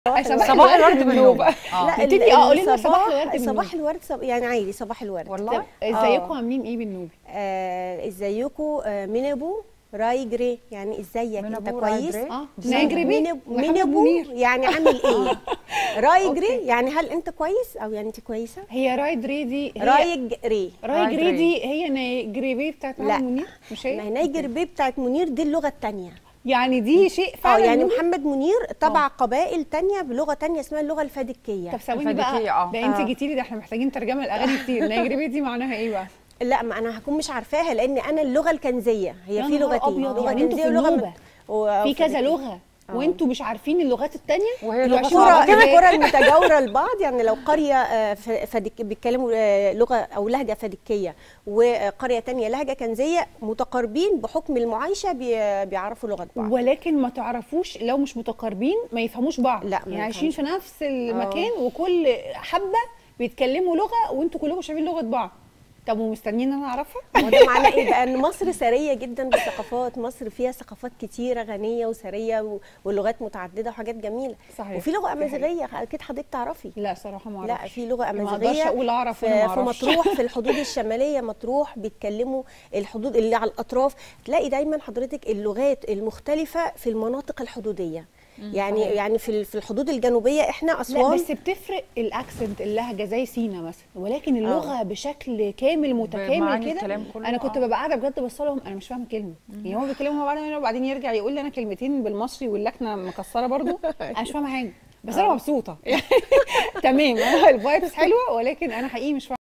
صباح الورد بالنوبة لا نبتدي اه قولي لنا صباح الورد صباح بالنوبة. الورد صب... يعني عادي صباح الورد والله آه. ازيكم عاملين ايه بالنوبة آه ازيكم آه مينبو راي جري يعني ازيك انت مينبو راي كويس جري؟ اه مين- نجري بيه مينب- محمد مينبو منير يعني عامل ايه راي أوكي. جري يعني هل انت كويس او يعني انت كويسه هي راي دري دي هي راي جري راي راي جري جري. دي هي نجري بيه بتاعت لا. محمد منير مش ما هي هي نايجر بي بتاعت منير دي اللغه الثانيه يعني دي شيء اه فعلا يعني نوبي؟ محمد منير تبع قبائل تانية بلغه تانية اسمها اللغه الفادكيه طب ثواني الفاديكية، بقى اه. ده انت آه. جيتي لي ده احنا محتاجين ترجمه الاغاني كتير نجري بيه دي معناها ايه بقى لا ما انا هكون مش عارفاها لان انا اللغه الكنزيه هي يا في نهار لغتين أبيض، لغه يعني انتوا كنزيه في ولغه النوبة و- في كذا وفادكية. لغه وانتوا مش عارفين اللغات التانية وهي انتوا لغة عايشين صعبة مع بعض القرى ازاي؟ القرى المتجاوره لبعض يعني لو قريه آه، ف- فدك بيتكلموا آه، لغه او لهجه فدكيه وقريه تانية لهجه كنزيه متقاربين بحكم المعايشه بي- بيعرفوا لغه بعض ولكن ما تعرفوش لو مش متقاربين ما يفهموش بعض لا، ما يعني عايشين يفهموش. في نفس المكان وكل حبه بيتكلموا لغه وانتوا كلكم شايفين لغه بعض طب ومستنيين ان انا اعرفها وده معناه ايه بقى ان مصر ثريه جدا بالثقافات مصر فيها ثقافات كتيره غنيه وثريه و- ولغات متعدده وحاجات جميله صحيح. وفي لغه دي حقيقة. امازيغيه اكيد حضرتك تعرفي لا صراحه ما لا اعرفش في لغه ما اقدرش امازيغيه اقول اعرف في, وانا ما في اعرفش مطروح في الحدود الشماليه مطروح بيتكلموا الحدود اللي على الاطراف تلاقي دايما حضرتك اللغات المختلفه في المناطق الحدوديه يعني صحيح. يعني في ال- في الحدود الجنوبيه احنا لا اسوان بس بتفرق الاكسنت اللهجه زي سينا مثلا ولكن اللغه بشكل كامل متكامل بمعاني كده الكلام كله، انا كنت آه. ببقى قاعده بجد بص لهم انا مش فاهمه كلمه يعني هو بيتكلموا مع بعض وبعدين يرجع يقول لي انا كلمتين بالمصري واللكنه مكسره برضو انا مش فاهمه حاجه بس انا مبسوطه تمام انا الفايبس حلوه ولكن انا حقيقي مش فاهمه